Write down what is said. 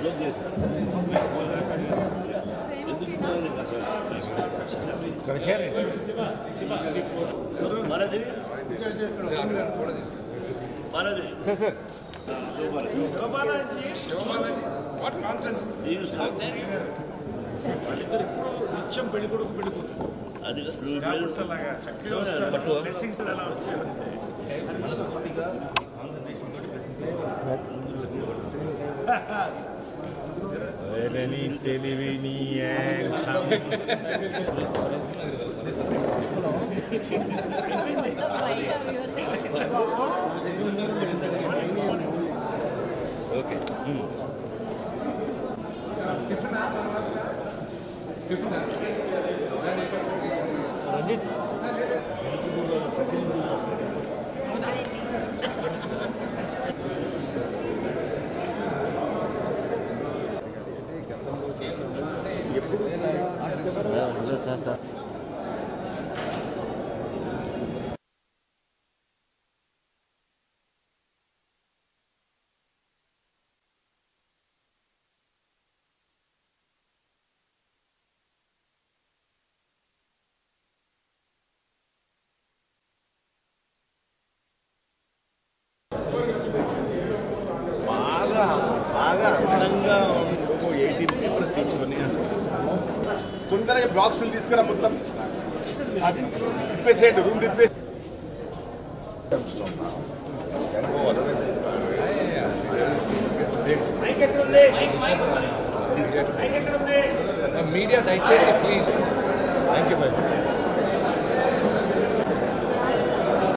Joke చేశాను ఎందుకు అసలు మనది మనది సార్ సార్ వాట్ నాన్సెన్స్ నీవు వాళ్ళిద్దరు ఎప్పుడు నిత్యం పెళ్లి కొడుకు పెళ్లి కూతురు అది నువ్వు లేదు. అలాగా చక్కగా వస్తారు పట్టు. డ్రెస్సింగ్స్ ఎలా వచ్చారంటే తెలివి నీ ఓకే బాగా బాగా అందంగా ఎయిటీన్ పేపర్స్ తీసుకొని తొందరగా బాక్సులు తీసుకురా మొత్తం అది తిప్పేసేయండి రూమ్ తిప్పేసి మీడియా దయచేసి ప్లీజ్ థ్యాంక్ యూ